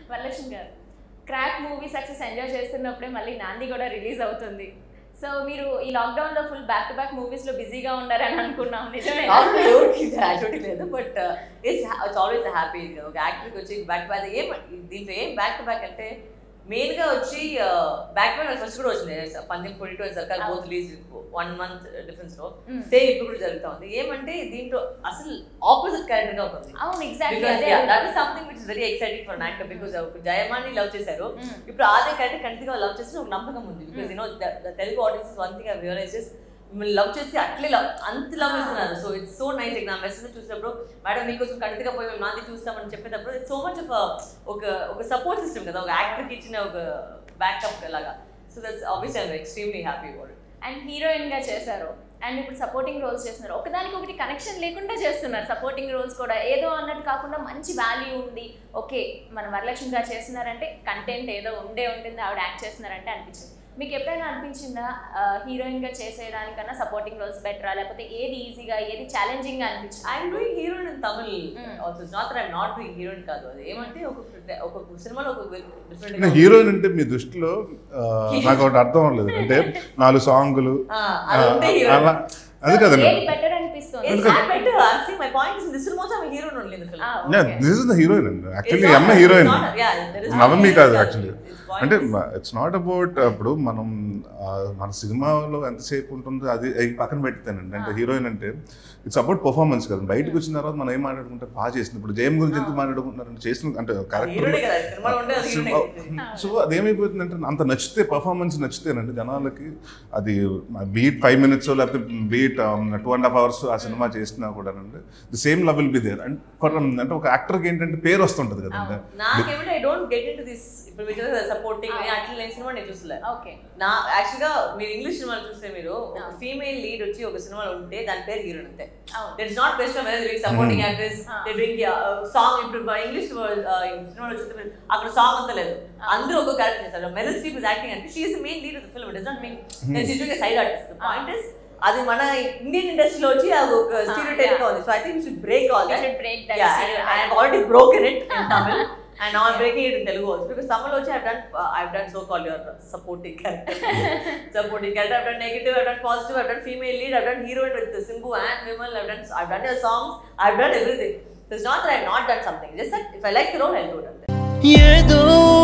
వరలక్ష్మి గారు Krack movie success enjoy చేస్తున్నప్పుడే మళ్ళీ నాంది కూడా రిలీజ్ అవుతుంది సో మీరు ఈ లాక్డౌన్ లో full back to back movies లో బిజీగా ఉన్నారని అనుకున్నాం నిజమే యాక్టివిటీ లేదు but it's it's always happy ఒక యాక్టర్కి వచ్చి బ్యాక్ బ్యాక్ ఏం దీంట్లో ఏం బ్యాక్ టు బ్యాక్ అంటే మెయిన్ గా వచ్చి బ్యాక్ బ్యాక్ ఫస్ట్ కూడా వచ్చింది పంజం పొడి to Sarkar both release one month difference లో Mm. సేమ్ ఇప్పుడు కూడా జరుగుతా ఉంది ఏమంటే దీంట్లో అసలు ఆపోజిట్ క్యారెక్టర్ గా ఉంటుంది అవును ఎగ్జాక్ట్లీ బికాస్ అదే that is something which is very exciting for actor because జయమాని లవ్ చేశారు Mm. ఇప్పుడు అదే క్యారెక్టర్ కంటిగా లవ్ చేస్తే ఒక నమ్మకం ఉంది because you know Telugu audience one thing I realizes మిమ్మల్ని లవ్ చేసి అట్లే లవ్ అంత లవ్ ఇస్తున్నారు సో ఇట్స్ సో నైస్ నా మెసేజ్ చూసినప్పుడు మేడం మీకోసం కంటిగా పోయి మేము నాది చూస్తామని చెప్పేటప్పుడు ఇట్స్ సో మచ్ ఆఫ్ ఒక ఒక సపోర్ట్ సిస్టమ్ కదా ఒక యాక్టర్కి ఇచ్చిన ఒక బ్యాకప్ లాగా so that's obvious I'm extremely happy about and heroine గా చేశారు అండ్ ఇప్పుడు సపోర్టింగ్ రోల్స్ చేస్తున్నారు ఒకదానికి ఒకటి కనెక్షన్ లేకుండా చేస్తున్నారు సపోర్టింగ్ రోల్స్ కూడా ఏదో అన్నట్టు కాకుండా మంచి వాల్యూ ఉంది ఓకే మన వరలక్ష్మి గారు చేస్తున్నారంటే కంటెంట్ ఏదో ఉండే ఉంటుంది ఆవిడ యాక్ట్ చేస్తున్నారంటే అనిపించింది మీకు ఎప్పుడైనా అనిపించిందా హీరోయిన్ గా చేసేదానికన్నా సపోర్టింగ్ రోల్స్ బెటరా లేకపోతే ఏది ఈజీగా ఏది ఛాలెంజింగ్ గా అనిపించింది I'm doing heroine in Tamil Mm. Also it's not I'm not doing heroine కాదు అది ఏమంటే ఒక ఒక సినిమాలో ఒక అంటే డిఫరెంట్ హీరోయిన్ అంటే మీ దృష్టిలో ఆ, నాకు ఒకటి అర్థం అవ్వలేదు అంటే నాలుగు సాంగులు అది ఉంటే హీరోయిన్ అలా అది కదండి ఏది బెటర్ అనిపిస్తుంది It's not better. I'm saying my point is in this film also I'm a hero only in the film. Ah, okay. This is the heroine అండి It's యాక్చువల్లీ not- అమ్మ it's heroine not- yeah, there is Navami no కాదు hero actually It's point అంటే is- it's not about అప్పుడు మనం ఆ, మన సినిమాలో ఎంతసేపు ఉంటుందో అది అది పక్కన పెడతానండి అంటే హీరోయిన్ అంటే ఇట్స్ అబౌట్ పర్ఫార్మెన్స్ కదా బయటకు వచ్చిన తర్వాత మనం ఏం మాట్లాడుకుంటాం బాగా చేసిన ఇప్పుడు జయం గురించి ఎందుకు మాట్లాడుకుంటున్నారంటే చేసిన అంటే హీరోనే కదా సినిమాలో ఉంటే అది హీరోనే కదా. సో అదేమైపోతుందంటే అంత నచ్చితే పర్ఫార్మెన్స్ నచ్చితేనండి జనాలకి అది బీట్ ఫైవ్ మినిట్స్ లేకపోతే beat two and half hours ఆ సినిమా చేసినా కూడా the same level will be there and for అంటే ఒక యాక్టర్కి ఏంటంటే పేరు వస్తుంటది కదండి నాకేమంటే I don't get into this ఇప్పుడు మీరు సపోర్టింగ్ Ah. అట్లా నేను సినిమా నేను చూసలే ఓకే నా యాక్చువల్ గా మీరు ఇంగ్లీష్ సినిమాలు చూస్తే మీరు ఒక ఫీమేల్ లీడ్ వచ్చి ఒక సినిమాలో ఉంటే దాని పేరు హీరోయిన్ అంతే అవును that is not best weather doing supporting Hmm. Actress Ah. They doing song ఇప్పుడు ఇంగ్లీష్ సినిమాలో చూస్తే మీరు అక్కడ సాంగ్ అంతా లేదు Ah. అందరూ ఒక క్యారెక్టర్ చేస్తారు మెరల్ స్ట్రీప్ ఇస్ యాక్టింగ్ అంటే she's main lead of film it not mean side artist point is అది మన ఇండియన్ ఇండస్ట్రీలో వచ్చి అది ఒక స్టీరియోటైప్ గా ఉంది so I think should break all We that should break that yeah, and stereotype. I have already broken it in Tamil, and now I'm breaking it in Telugu also because Tamil also I've done uh, I've done so called your supporting character, supporting character. I've done negative, I've done positive, I've done female lead, I've done heroine with the Simbu and Vimal. I've done I've done your songs, I've done everything. So it's not that I've not done something. Just that if I like the role, I'll do it. ఏదో